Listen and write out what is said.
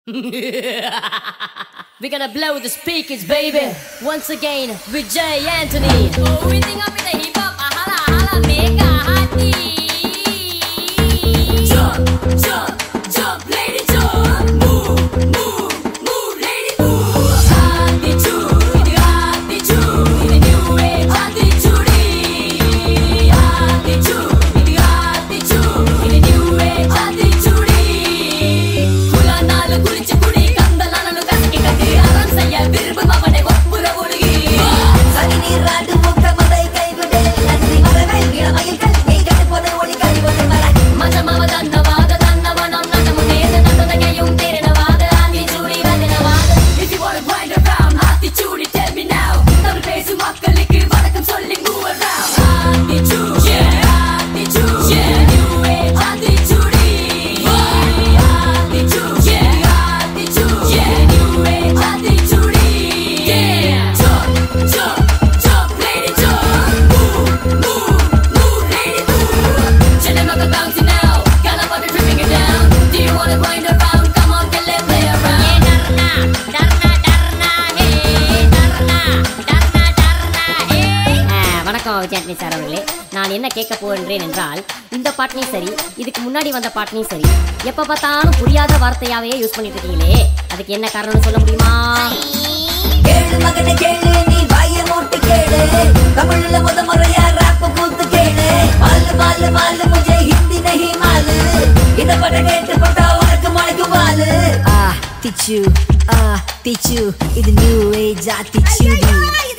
We're gonna blow the speakers, baby. Once again with Jay Anthony. Oh, we think up in the hip hop, ahala, ahala, mega hottie. Jump, jump, jump, lady, jump. Move, move, move, lady, move. Attitude, இது attitude, இது new age attitude. Attitude, இது attitude, இது new age attitude. குலானாலும் குளிச்சு குடி, கந்தலானாலும் கசக்கி கட்டி, அறம் செய்ய விரும்பும் அவனை ஒப்புற ஒழுகி. சனி நீராட்டு முக்கமதை கைவிடு நன்றி மரபை இளமையில் கல்வி கட்டு போன ஒளி கழிவது மர மஜமவ தன்னவாத தன்னவனம் நனமுனேத நந்ததகையும் தேரினவாத Aathichoodi வந்தினவாத. If you wanna grind around, Aathichoodi, tell me now. Tamil பேசும் மக்களுக்கு வணக்கம் சொல்லி move around. Aathichoodi, Aathichoodi, new age Aathichoodi. Aathichoodi, Aathichoodi, new age Aathichoodi. Jump, jump, jump, lady, jump. Move, move, move, lady, move. Cinema bouncing now, got a body tripping it down. Do you wanna wind around? Come on, get let play around. ஆ, வணக்கம் விஜயாட்னி sir அவர்களே நான் என்ன கேட்க போகின்றேன் என்றால் இந்த பாட்டினையும் சரி இதுக்கு முன்னாடி வந்த பாட்டினையும் சரி எப்ப பார்த்தாலும் புரியாத வார்த்தையாவே யூஸ் பண்ணிட்டு இருக்கீங்களே அதுக்கு என்ன காரணம்னு சொல்ல முடியுமா கேளு மகனை கேளு நீ வாய மூட்டு கேளு தமிழ்ல முத முறையா ராப் கூத்து கேளு மாலு மாலு மாலு முझे हिंदी नहीं मालू இத பட கேட்டு போட்டா உனக்கு மழைக்கு வாலு ஆ திச்சு ஆ திச்சு இது நியூ ஏஜ் ஆத்திச்சூடி